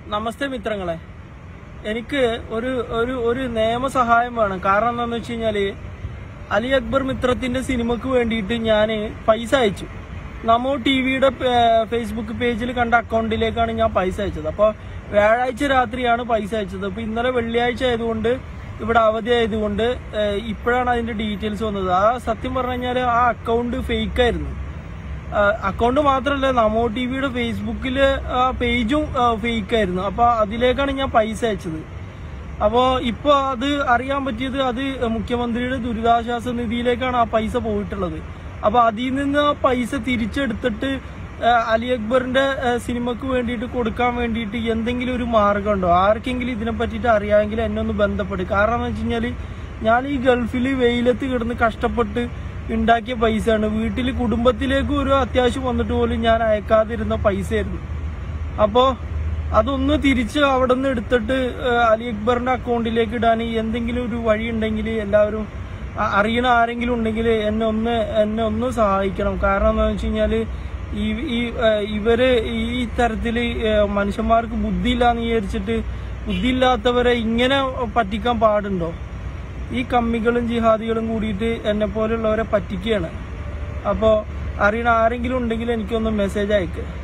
നമസ്തേ മിത്രങ്ങളെ എനിക്ക് ഒരു ഒരു ഒരു നിയമസഹായം വേണം കാരണം എന്താണെന്ന് വെച്ച് കഴിഞ്ഞാല് അലി അക്ബർ മിത്രത്തിന്റെ സിനിമക്ക് വേണ്ടിയിട്ട് ഞാൻ പൈസ അയച്ചു നമോ ടി വിയുടെ ഫേസ്ബുക്ക് പേജിൽ കണ്ട അക്കൗണ്ടിലേക്കാണ് ഞാൻ പൈസ അയച്ചത് അപ്പോൾ വ്യാഴാഴ്ച രാത്രിയാണ് പൈസ അയച്ചത് അപ്പോൾ ഇന്നലെ വെള്ളിയാഴ്ച ആയതുകൊണ്ട് ഇവിടെ അവധി ആയതുകൊണ്ട് ഏഹ്, ഇപ്പോഴാണ് അതിന്റെ ഡീറ്റെയിൽസ് വന്നത് ആ സത്യം പറഞ്ഞു കഴിഞ്ഞാൽ ആ അക്കൗണ്ട് ഫേക്ക് ആയിരുന്നു അക്കൗണ്ട് മാത്രമല്ല നമോ ടി വിയുടെ ഫേസ്ബുക്കില് ആ പേജും ഫേക്ക് ആയിരുന്നു അപ്പൊ അതിലേക്കാണ് ഞാൻ പൈസ അയച്ചത് അപ്പോ ഇപ്പൊ അത് അറിയാൻ പറ്റിയത് അത് മുഖ്യമന്ത്രിയുടെ ദുരിതാശ്വാസ നിധിയിലേക്കാണ് ആ പൈസ പോയിട്ടുള്ളത് അപ്പൊ അതിൽ നിന്ന് ആ പൈസ തിരിച്ചെടുത്തിട്ട് ആ, അലി അക്ബറിന്റെ ആ, സിനിമക്ക് വേണ്ടിയിട്ട് കൊടുക്കാൻ വേണ്ടിയിട്ട് എന്തെങ്കിലും ഒരു മാർഗമുണ്ടോ ആർക്കെങ്കിലും ഇതിനെ പറ്റിയിട്ട് അറിയാമെങ്കിൽ എന്നെ ഒന്ന് ബന്ധപ്പെടും കാരണം എന്ന് വെച്ച് കഴിഞ്ഞാല് ഞാൻ ഈ ഗൾഫിൽ വെയിലത്ത് കിടന്ന് കഷ്ടപ്പെട്ട് ഉണ്ടാക്കിയ പൈസയാണ് വീട്ടിൽ കുടുംബത്തിലേക്ക് ഒരു അത്യാവശ്യം വന്നിട്ട് പോലും ഞാൻ അയക്കാതിരുന്ന പൈസയായിരുന്നു അപ്പോ അതൊന്ന് തിരിച്ച് അവിടെ നിന്ന് എടുത്തിട്ട് ഏഹ്, അലി അക്ബറിന്റെ അക്കൗണ്ടിലേക്ക് ഇടാൻ എന്തെങ്കിലും ഒരു വഴി ഉണ്ടെങ്കിൽ എല്ലാവരും അ- അറിയണ ആരെങ്കിലും ഉണ്ടെങ്കിൽ എന്നെ ഒന്ന് എന്നെ ഒന്ന് സഹായിക്കണം കാരണം എന്താണെന്ന് വെച്ച് കഴിഞ്ഞാല് ഈ ഈ ഏഹ്, ഇവര് ഈ തരത്തില് ഏഹ്, മനുഷ്യന്മാർക്ക് ബുദ്ധിയില്ലാന്ന് വിചാരിച്ചിട്ട് ബുദ്ധിയില്ലാത്തവരെ ഇങ്ങനെ പറ്റിക്കാൻ പാടുണ്ടോ ഈ കമ്മികളും ജിഹാദികളും കൂടിയിട്ട് എന്നെ പോലുള്ളവരെ പറ്റിക്കുകയാണ് അപ്പോൾ അറിയണ ആരെങ്കിലും ഉണ്ടെങ്കിൽ എനിക്കൊന്ന് മെസ്സേജ് അയക്കുക